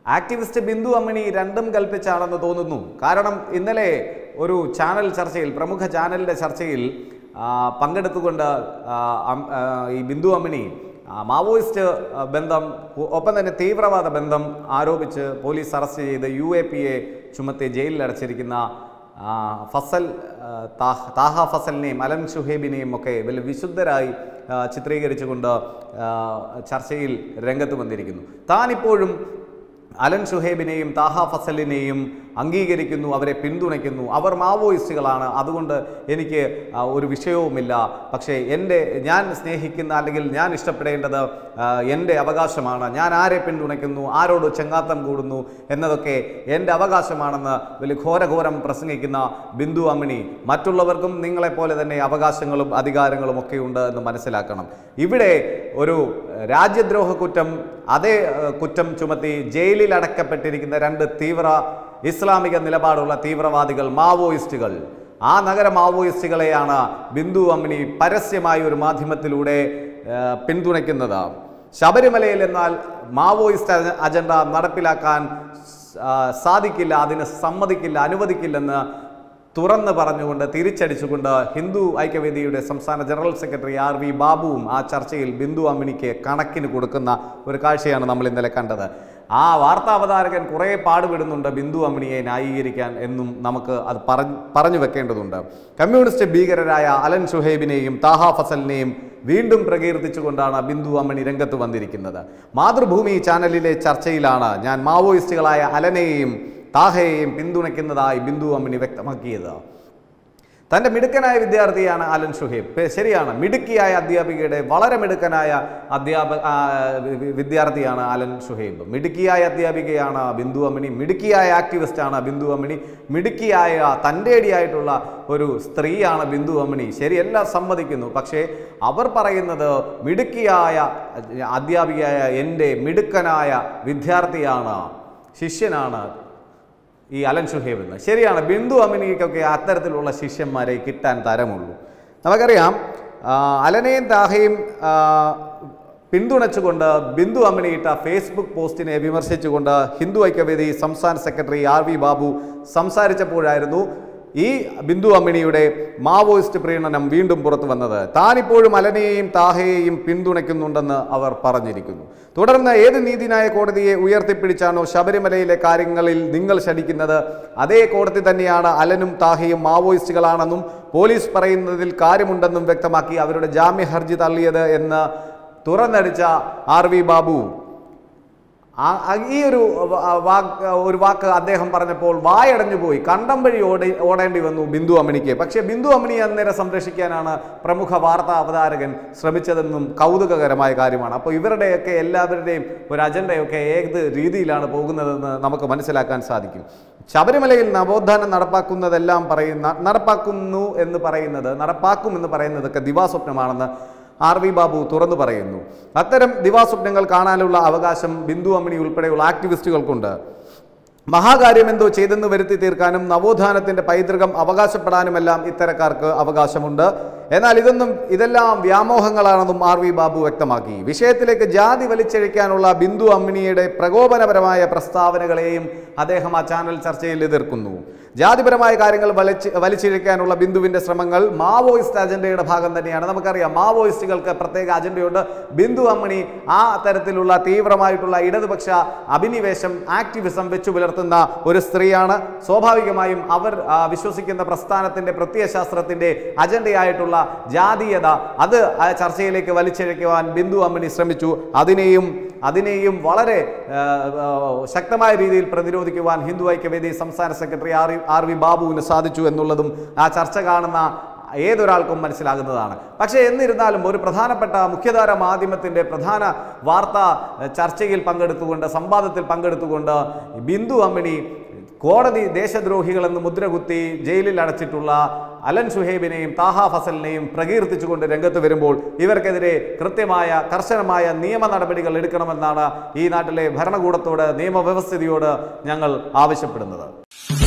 activist Bindu Ammini രണ്ടും കൽപ്പിച്ചാണെന്ന് തോന്നുന്നു കാരണം ഇന്നലെ ഒരു ചാനൽ ചർച്ചയിൽ പ്രമുഖ ചാനലിൻ്റെ ചർച്ചയിൽ ആ, പങ്കെടുത്തുകൊണ്ട് ആ, അം- ആ, ഈ ബിന്ദു അമ്മിണി ആ, മാവോയിസ്റ്റ് ആ, ബന്ധം ഒ- ഒപ്പം തന്നെ തീവ്രവാദ ബന്ധം ആരോപിച്ച് പോലീസ് അറസ്റ്റ് ചെയ്ത് യു എ പി എ ചുമത്തി ജയിലിൽ അടച്ചിരിക്കുന്ന ആ, ഫസൽ ആ, താഹ താഹ ഫസലിനെയും അലൻ ഷുഹേബിനെയും ഒക്കെ വലിയ വിശുദ്ധരായി ആ, ചിത്രീകരിച്ചുകൊണ്ട് ആ, ചർച്ചയിൽ രംഗത്ത് വന്നിരിക്കുന്നു താനിപ്പോഴും അലൻ ഷുഹേബിനെയും താഹ ഫസലിനെയും അംഗീകരിക്കുന്നു അവരെ പിന്തുണയ്ക്കുന്നു അവർ മാവോയിസ്റ്റുകളാണ് അതുകൊണ്ട് എനിക്ക് ആ, ഒരു വിഷയവുമില്ല പക്ഷേ എൻ്റെ ഞാൻ സ്നേഹിക്കുന്ന അല്ലെങ്കിൽ ഞാൻ ഇഷ്ടപ്പെടേണ്ടത് ആ, എൻ്റെ അവകാശമാണ് ഞാൻ ആരെ പിന്തുണയ്ക്കുന്നു ആരോട് ചെങ്ങാത്തം കൂടുന്നു എന്നതൊക്കെ എൻ്റെ അവകാശമാണെന്ന് വലിയ ഘോരഘോരം പ്രസംഗിക്കുന്ന ബിന്ദു അമ്മിണി മറ്റുള്ളവർക്കും നിങ്ങളെപ്പോലെ തന്നെ അവകാശങ്ങളും അധികാരങ്ങളും ഒക്കെ ഉണ്ട് എന്ന് മനസ്സിലാക്കണം ഇവിടെ ഒരു രാജ്യദ്രോഹ കുറ്റം അതേ ഏഹ്, കുറ്റം ചുമത്തി ജയിലിൽ അടക്കപ്പെട്ടിരിക്കുന്ന രണ്ട് തീവ്ര ഇസ്ലാമിക നിലപാടുള്ള തീവ്രവാദികൾ മാവോയിസ്റ്റുകൾ ആ നഗര മാവോയിസ്റ്റുകളെയാണ് ബിന്ദു അമ്മിണി പരസ്യമായ ഒരു മാധ്യമത്തിലൂടെ ഏഹ്, പിന്തുണയ്ക്കുന്നത് ശബരിമലയിൽ എന്നാൽ മാവോയിസ്റ്റ് അജ- അജണ്ട നടപ്പിലാക്കാൻ ആ, സാധിക്കില്ല അതിന് സമ്മതിക്കില്ല അനുവദിക്കില്ലെന്ന് തുറന്ന് പറഞ്ഞുകൊണ്ട് തിരിച്ചടിച്ചുകൊണ്ട് ഹിന്ദു ഐക്യവേദിയുടെ സംസ്ഥാന ജനറൽ സെക്രട്ടറി ആർ വി ബാബുവും ആ ചർച്ചയിൽ ബിന്ദു അമ്മിണിക്ക് കണക്കിന് കൊടുക്കുന്ന ഒരു കാഴ്ചയാണ് നമ്മൾ ഇന്നലെ കണ്ടത് ആ വാർത്താ അവതാരകൻ കുറേ പാടുപെടുന്നുണ്ട് ബിന്ദു അമ്മിണിയെ ന്യായീകരിക്കാൻ എന്നും നമുക്ക് അത് പറഞ്ഞു പറഞ്ഞു വെക്കേണ്ടതുണ്ട് കമ്മ്യൂണിസ്റ്റ് ഭീകരരായ അലൻ ഷുഹൈബിനെയും താഹ ഫസലിനെയും വീണ്ടും പ്രകീർത്തിച്ചുകൊണ്ടാണ് ബിന്ദു അമ്മിണി രംഗത്ത് വന്നിരിക്കുന്നത് മാതൃഭൂമി ചാനലിലെ ചർച്ചയിലാണ് ഞാൻ മാവോയിസ്റ്റുകളായ അലനെയും താഹയെയും പിന്തുണയ്ക്കുന്നതായി ബിന്ദു അമ്മിണി വ്യക്തമാക്കിയത് തൻ്റെ മിടുക്കനായ വിദ്യാർത്ഥിയാണ് അലൻ ഷുഹൈബ് പേ- ശരിയാണ് മിടുക്കിയായ അധ്യാപികയുടെ വളരെ മിടുക്കനായ അധ്യാപക ആ, വി- വി- വിദ്യാർത്ഥിയാണ് അലൻ ഷുഹൈബ് മിടുക്കിയായ അധ്യാപികയാണ് ബിന്ദു അമ്മിണി മിടുക്കിയായ ആക്ടിവിസ്റ്റാണ് ബിന്ദു അമ്മിണി മിടുക്കിയായ തൻ്റെടിയായിട്ടുള്ള ഒരു സ്ത്രീയാണ് ബിന്ദു അമ്മിണി ശരി എല്ലാം സമ്മതിക്കുന്നു പക്ഷേ അവർ പറയുന്നത് മിടുക്കിയായ അധ്യാപികയായ എൻ്റെ മിടുക്കനായ വിദ്യാർത്ഥിയാണ് ശിഷ്യനാണ് ഈ അലൻ ഷുഹൈബ് എന്ന് ശരിയാണ് ബിന്ദു അമിനിക്കൊക്കെ അത്തരത്തിലുള്ള ശിഷ്യന്മാരെ കിട്ടാൻ തരമുള്ളൂ നമുക്കറിയാം ആ, അലനെയും താഹയും ആ, പിന്തുണച്ചുകൊണ്ട് ബിന്ദു അമ്മിണിയിട്ട ഫേസ്ബുക്ക് പോസ്റ്റിനെ വിമർശിച്ചുകൊണ്ട് ഹിന്ദു ഐക്യവേദി സംസ്ഥാന സെക്രട്ടറി ആർ വി ബാബു സംസാരിച്ചപ്പോഴായിരുന്നു ഈ ബിന്ദു അമ്മിണിയുടെ മാവോയിസ്റ്റ് പ്രീണനം വീണ്ടും പുറത്തു വന്നത് താനിപ്പോഴും അലനെയും താഹയെയും പിന്തുണയ്ക്കുന്നുണ്ടെന്ന് അവർ പറഞ്ഞിരിക്കുന്നു തുടർന്ന് ഏത് നീതിന്യായ കോടതിയെ ഉയർത്തിപ്പിടിച്ചാണോ ശബരിമലയിലെ കാര്യങ്ങളിൽ നിങ്ങൾ ശടിക്കുന്നത് അതേ കോടതി തന്നെയാണ് അലനും താഹയും മാവോയിസ്റ്റുകളാണെന്നും പോലീസ് പറയുന്നതിൽ കാര്യമുണ്ടെന്നും വ്യക്തമാക്കി അവരുടെ ജാമ്യ ഹർജി തള്ളിയത് എന്ന് തുറന്നടിച്ച ആർ വി ബാബു ആ- ആ- ഈ ഒരു വ- വാക്ക് ഒരു വാക്ക് അദ്ദേഹം പറഞ്ഞപ്പോൾ വായടഞ്ഞു പോയി കണ്ടം വഴി ഓടി ഓടേണ്ടി വന്നു ബിന്ദു അമ്മിണിക്ക് പക്ഷേ ബിന്ദു അമ്മിണിയെ അന്നേരം സംരക്ഷിക്കാനാണ് പ്രമുഖ വാർത്താ അവതാരകൻ ശ്രമിച്ചതെന്നും കൗതുകകരമായ കാര്യമാണ് അപ്പോൾ ഇവരുടെയൊക്കെ എല്ലാവരുടെയും ഒരു അജണ്ടയൊക്കെ ഏത് രീതിയിലാണ് പോകുന്നതെന്ന് നമുക്ക് മനസ്സിലാക്കാൻ സാധിക്കും ശബരിമലയിൽ നവോത്ഥാനം നടപ്പാക്കുന്നതെല്ലാം പറയുന്ന നടപ്പാക്കുന്നു എന്ന് പറയുന്നത് നടപ്പാക്കും എന്ന് പറയുന്നതൊക്കെ ദിവാസ്വപ്നമാണെന്ന് ആർ വി ബാബു തുറന്നു പറയുന്നു അത്തരം ദിവാസ്വപ്നങ്ങൾ കാണാനുള്ള അവകാശം ബിന്ദു അമ്മിണി ഉൾപ്പെടെയുള്ള ആക്ടിവിസ്റ്റുകൾക്കുണ്ട് മഹാകാര്യമെന്തോ ചെയ്തെന്ന് വരുത്തി തീർക്കാനും നവോത്ഥാനത്തിന്റെ പൈതൃകം അവകാശപ്പെടാനുമെല്ലാം ഇത്തരക്കാർക്ക് അവകാശമുണ്ട് എന്നാൽ ഇതൊന്നും ഇതെല്ലാം വ്യാമോഹങ്ങളാണെന്നും ആർ വി ബാബു വ്യക്തമാക്കി വിഷയത്തിലേക്ക് ജാതി വലിച്ചഴിക്കാനുള്ള ബിന്ദു അമ്മിണിയുടെ പ്രകോപനപരമായ പ്രസ്താവനകളെയും അദ്ദേഹം ആ ചാനൽ ചർച്ചയിൽ എതിർക്കുന്നു ജാതിപരമായ കാര്യങ്ങൾ വലിച്ച് വലിച്ചിഴക്കാനുള്ള ബിന്ദുവിന്റെ ശ്രമങ്ങൾ മാവോയിസ്റ്റ് അജണ്ടയുടെ ഭാഗം തന്നെയാണ് നമുക്കറിയാം മാവോയിസ്റ്റുകൾക്ക് പ്രത്യേക അജണ്ടയുണ്ട് ബിന്ദു അമ്മണി ആ തരത്തിലുള്ള തീവ്രമായിട്ടുള്ള ഇടതുപക്ഷ അഭിനിവേശം ആക്ടിവിസം വെച്ചു പുലർത്തുന്ന ഒരു സ്ത്രീയാണ് സ്വാഭാവികമായും അവർ ആ, വിശ്വസിക്കുന്ന പ്രസ്ഥാനത്തിന്റെ പ്രത്യയശാസ്ത്രത്തിന്റെ അജണ്ടയായിട്ടുള്ള ജാതീയത അത് ആ ചർച്ചയിലേക്ക് വലിച്ചിഴക്കുവാൻ ബിന്ദു അമ്മണി ശ്രമിച്ചു അതിനെയും അതിനെയും വളരെ ആ, ആ, ശക്തമായ രീതിയിൽ പ്രതിരോധിക്കുവാൻ ഹിന്ദു ഐക്യവേദി സംസ്ഥാന സെക്രട്ടറി ആർ ആർ വി ബാബുവിന് സാധിച്ചു എന്നുള്ളതും ആ ചർച്ച കാണുന്ന ഏതൊരാൾക്കും മനസ്സിലാകുന്നതാണ് പക്ഷേ എന്നിരുന്നാലും ഒരു പ്രധാനപ്പെട്ട മുഖ്യധാര മാധ്യമത്തിൻ്റെ പ്രധാന വാർത്താ എഹ്, ചർച്ചയിൽ പങ്കെടുത്തുകൊണ്ട് സംവാദത്തിൽ പങ്കെടുത്തുകൊണ്ട് ബിന്ദു അമ്മിണി കോടതി ദേശദ്രോഹികളെന്ന് മുദ്രകുത്തി ജയിലിൽ അടച്ചിട്ടുള്ള അലൻ ഷുഹൈബിനെയും താഹ ഫസലിനെയും പ്രകീർത്തിച്ചുകൊണ്ട് രംഗത്ത് വരുമ്പോൾ ഇവർക്കെതിരെ കൃത്യമായ കർശനമായ നിയമ നടപടികൾ എടുക്കണമെന്നാണ് ഈ നാട്ടിലെ ഭരണകൂടത്തോട് നിയമവ്യവസ്ഥിതിയോട് ഞങ്ങൾ ആവശ്യപ്പെടുന്നത്